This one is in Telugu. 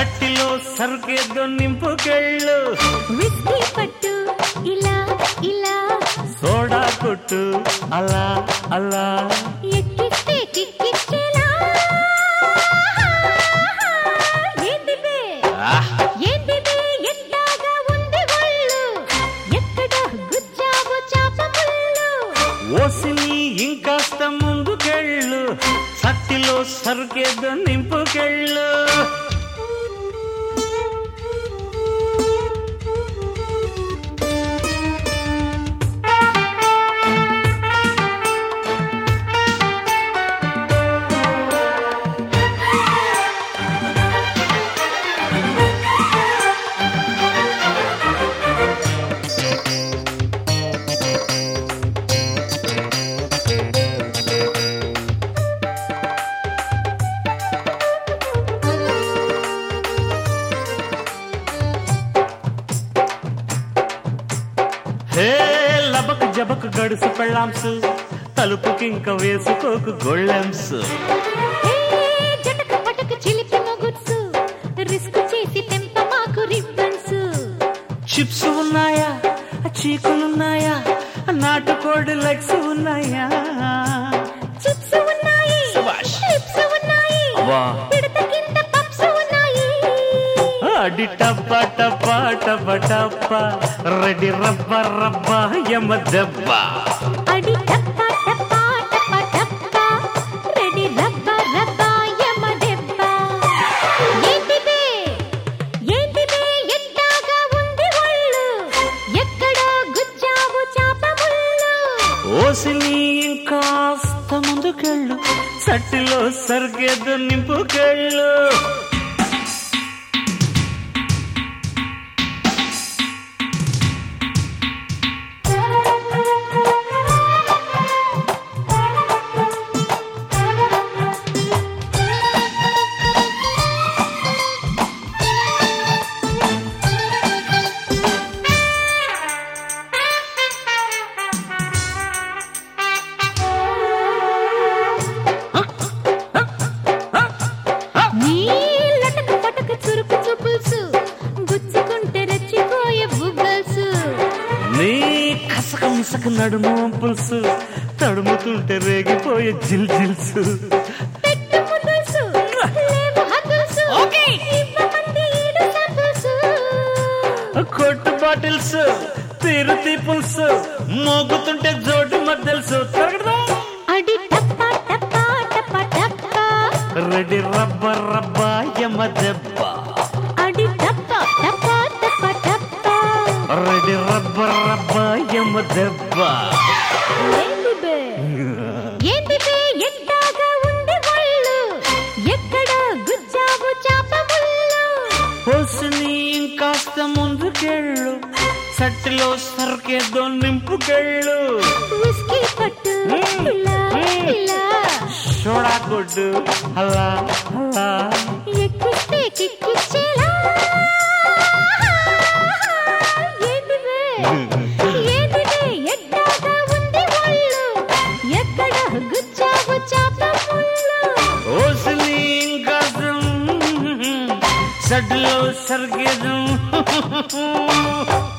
సట్టిలో సరుకేదో నింపుకెళ్ళు విస్కీ పట్టు ఇలా ఇలా సోడా కొట్టు అలా అలా ఎక్కిస్తే కిక్కిచ్చేలా ఏంటిదే ఆహ్! ఏంటిదే ఎండాగా ఉంది ఒళ్ళు ఎక్కడ గుచ్చావు చాప ముళ్ళు ఓసిని ఇంకాస్త ముందుకెళ్ళు సట్టిలో సరుకేదో నింపుకెళ్ళు హే లబక్ జబక్ గడుసు పెళ్ళాంసు తలుపుకింక వేసుకోకు గొళ్ళెంసు ఏ జటక పటక చిలిపి మొగుడ్సు రిస్క్ చేసి తెంప మాకు రిబ్బన్స్ చిప్స్ ఉన్నాయా చీకులున్నాయా నాటుకోడి లెగ్స్ ఉన్నాయా చిప్స్ ఉన్నాయి శభాష్. చిప్స్ ఉన్నాయి వా. పిడత కింద పప్స్ ఉన్నాయి అడి టప్ప టప్ప టప్ప టప్ప రెడీ రబ్బ రబ్బ యమ దెబ్బ అడి టప్ప టప్ప టప్ప టప్ప రెడీ రబ్బ రబ్బ యమ దెబ్బ ఏంటిదే ఏంటిదే ఎండాగా ఉంది ఒళ్ళు ఎక్కడ గుచ్చావు చాప ముళ్ళు ఓసిని ఇంకాస్త ముందుకెళ్ళు సట్టిలో సరిగేదు నింపుకెళ్ళు నీ లటక పటక చురుకు చూపుల్సు గుచ్చుకుంటే రెచ్చిపోయే బుగ్గల్స్ నీ కసక మిసక నడుము పులుసు తడుముతుంటే రేగిపోయే జిల్ జిల్సు పెట్టు ముద్దుల్సు లేవు హద్దుల్సు ఇవ్వమంది ఈడు సంపుల్సు కొట్టు బాటిల్స్ తిరుతి పులుసు మోగుతుంటే జోడు మద్దెలుసు తరగదా అడి టప్ప టప్ప టప్ప టప్ప రెడీ రబ్బ రబ్బ యమ దెబ్బ అడి టప్ప టప్ప టప్ప టప్ప రెడీ రబ్బ రబ్బ యమ దెబ్బ ఏందిబే ఏందిబే ఎండాగా ఉంది ఒళ్ళు ఎక్కడ గుచ్చావు చాప ముళ్ళు హోసుని ఇంకాస్త ముందుకెళ్ళు సట్టిలో సరికేదో నింపుకెళ్ళు విస్కీ పట్టు ఇలా ఇలా సోడా కొట్టు అలా అలా ఎక్కిస్తే కిక్కిచ్చేలా ఏంటిదే ఏంటిదే ఎడ్డాగా ఉంది ఒళ్ళు ఎక్కడ గుచ్చావు చాప ముళ్ళు ఓసిని ఇంకాస్త సడ్లో సరికేదో